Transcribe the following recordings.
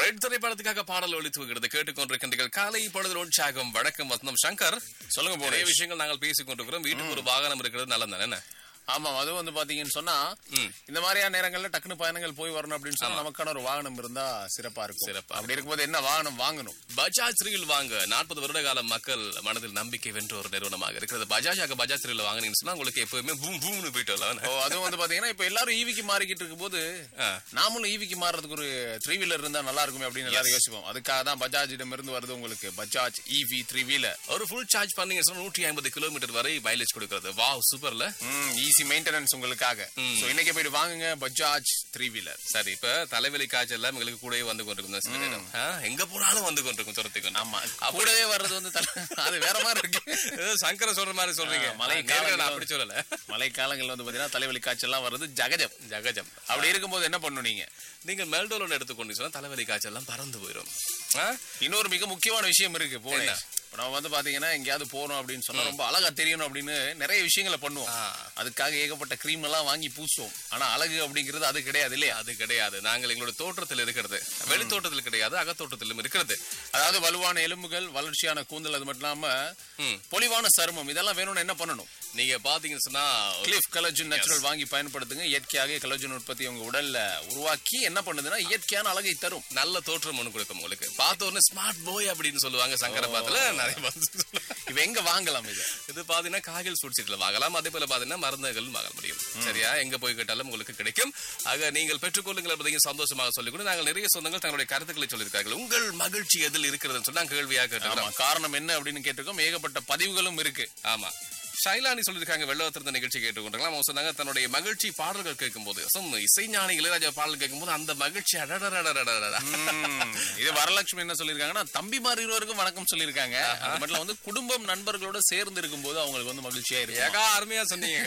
Red திரைப்படத்துக்காக பாடல் ஒழித்து வருகிறது கேட்டுக்கொண்டிருக்கின்றீர்கள் காலை பொழுது உற்சாகம் வணக்கம் வசந்தம் சங்கர் சொல்லுங்க நிறைய போனேஷ் விஷயங்கள் நாங்கள் பேசிக் கொண்டிருக்கிறோம் வீட்டுக்கு ஒரு வாகனம் இருக்கிறது நல்லது தானே என்ன? ஆமா அது வந்து பாத்தீங்கன்னு சொன்னா ம். இந்த மாதிரியான நேரங்கள்ல டக்குனு பயணங்கள் போய் வரணும் அப்படின்னு சொன்னா நமக்கான ஒரு வாகனம் இருந்தா சிறப்பா இருக்கும் சிறப்பா அப்படி இருக்கும்போது என்ன வாகனம் வாங்கணும் பஜாஜ் த்ரீல் வாங்க நாற்பது வருட கால மக்கள் மனதில் நம்பிக்கை வென்ற ஒரு நிறுவனமாக இருக்கிறது பஜாஜாக பஜாஜ் த்ரீல் வாங்கினீங்கன்னு சொன்னா உங்களுக்கு எப்பவுமே பூம் பூம்னு போயிட்டு வரலாம் ஓ அதுவும் வந்து பாத்தீங்கன்னா இப்ப எல்லாரும் ஈவிக்கு மாறிக்கிட்டு இருக்கும்போது ஆ. நாமளும் ஈவிக்கு மாறுறதுக்கு ஒரு த்ரீ வீலர் இருந்தா நல்லா இருக்குமே அப்படின்னு எல்லாரும் யோசிப்போம் அதுக்காக தான் பஜாஜிடம் இருந்து வருது உங்களுக்கு பஜாஜ் ஈவி த்ரீ வீலர் ஒரு ஃபுல் சார்ஜ் பண்ணீங்க சொன்னா நூற்றி ஐம்பது கிலோமீட்டர் வரை மைலேஜ் கொடுக்கிறது வாவ் சூப்பர்ல ஈஸி மெயின்டெனன்ஸ் உங்களுக்காக சோ இன்னைக்கு போயிட்டு வாங்குங்க பஜாஜ் த்ரீ வீலர் சரி இப்ப தலைவலி காய்ச்சல் எல்லாம் எங்களுக்கு கூடவே வந்து கொண்டிருக்கும் சில நேரம் ஆ, எங்க போனாலும் வந்து கொண்டிருக்கும் துரத்துக்கு ஆமா கூடவே வர்றது வந்து தல- அது வேற மாதிரி இருக்கு ஏதோ சங்கர சொல்ற மாதிரி சொல்றீங்க ஆ, மழை மழை காலம் காலங்கள் அப்படி சொல்லல மழை காலங்கள்ல வந்து பாத்தீங்கன்னா தலைவலி காய்ச்சல்லாம் வர்றது ஜகஜம் ஜகஜம் அப்படி இருக்கும்போது என்ன பண்ணும் நீங்க நீங்க மெல்டோலோட எடுத்துக்கொண்டு சொன்னா தலைவலி காய்ச்சல் எல்லாம் பறந்து போயிடும் ஆ? இன்னொரு மிக முக்கியமான விஷயம் இருக்கு போன என்ன? நம்ம வந்து பாத்தீங்கன்னா எங்கேயாவது போறோம் அப்படின்னு சொன்னா ரொம்ப அழகா தெரியணும் அப்படின்னு நிறைய விஷயங்களை பண்ணுவோம் ஆ. அதுக்காக ஏகப்பட்ட கிரீம் எல்லாம் வாங்கி பூசுவோம் ஆனா அழகு அப்படிங்கிறது அது கிடையாது இல்லையா அது கிடையாது நாங்கள் எங்களோட தோற்றத்தில் இருக்கிறது வெளி தோட்டத்தில் கிடையாது அகத்தோட்டத்திலும் இருக்கிறது அதாவது வலுவான எலும்புகள் வளர்ச்சியான கூந்தல் அது மட்டும் இல்லாம ம். பொலிவான சருமம் இதெல்லாம் வேணும்னு என்ன பண்ணணும் நீங்க பாத்தீங்கன்னு சொன்னா கிளிஃப் கலஜன் நேச்சுரல் வாங்கி பயன்படுத்துங்க இயற்கையாக கலஜன் உற்பத்தி உங்க உடல்ல உருவாக்கி என்ன பண்ணுதுன்னா இயற்கையான அழகை தரும் நல்ல தோற்றம் ஒண்ணு கொடுக்கும் உங்களுக்கு பார்த்த உடனே ஸ்மார்ட் போய் அப்படின்னு சொல்லுவாங்க சங்கர பாத்துல நிறைய வந்து சொல்லுவாங்க. இவ எங்க வாங்கலாம் இது இது பாத்தீங்கன்னா காய்கள் சூட்சிட்டுல வாங்கலாம் அதே போல பாத்தீங்கன்னா மருந்துகள் வாங்க முடியும் சரியா எங்க போய் கேட்டாலும் உங்களுக்கு கிடைக்கும் ஆக நீங்கள் பெற்றுக்கொள்ளுங்கள் என்பதையும் சந்தோஷமாக சொல்லிக் கொண்டு நாங்கள் நிறைய சொந்தங்கள் தங்களுடைய கருத்துக்களை சொல்லியிருக்கார்கள் உங்கள் மகிழ்ச்சி எதில் இருக்கிறதுன்னு சொல்லி நாங்கள் கேள்வியாக ஆமா கேட்டுக்கிறோம் காரணம் என்ன அப்படின்னு கேட்டிருக்கோம் ஏகப்பட்ட பதிவுகளும் இருக்கு ஆமா ஷைலானி சொல்லியிருக்காங்க வெள்ளத்திருந்த நிகழ்ச்சி கேட்டுக்கொண்டிருக்கலாம் அவங்க சொன்னாங்க தன்னுடைய மகிழ்ச்சி பாடல்கள் கேட்கும்போது சும் இசைஞானி இளையராஜா பாடல் கேட்கும்போது அந்த மகிழ்ச்சி அடடடடடடடடா. ம், இது வரலட்சுமி என்ன சொல்லிருக்காங்கன்னா தம்பிமார் இருவருக்கும் வணக்கம் சொல்லிருக்காங்க அது மட்டும் வந்து குடும்பம் நண்பர்களோட சேர்ந்து இருக்கும்போது அவங்களுக்கு வந்து மகிழ்ச்சியா இருக்கு ஏகா அருமையா சொன்னீங்க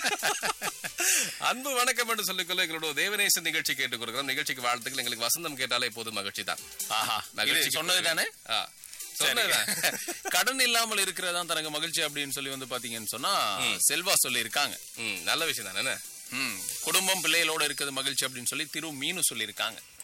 அன்பு வணக்கம் என்று சொல்லிக்கொள்ள எங்களோட தேவநேசன் நிகழ்ச்சி கேட்டுக் கொடுக்கிறோம் நிகழ்ச்சிக்கு வாழ்த்துக்கள் எங்களுக்கு வசந்தம் கேட்டாலே போதும் மகிழ்ச்சி தான் ஆஹா இது சொன்னது தானே சொன்னதுதான் கடன் இல்லாமல் இருக்கிறதா தனக்கு மகிழ்ச்சி அப்படின்னு சொல்லி வந்து பாத்தீங்கன்னு சொன்னா செல்வா சொல்லி இருக்காங்க ம், நல்ல விஷயம் தானே குடும்பம் பிள்ளைகளோட இருக்கிறது மகிழ்ச்சி அப்படின்னு சொல்லி திரு மீனு சொல்லியிருக்காங்க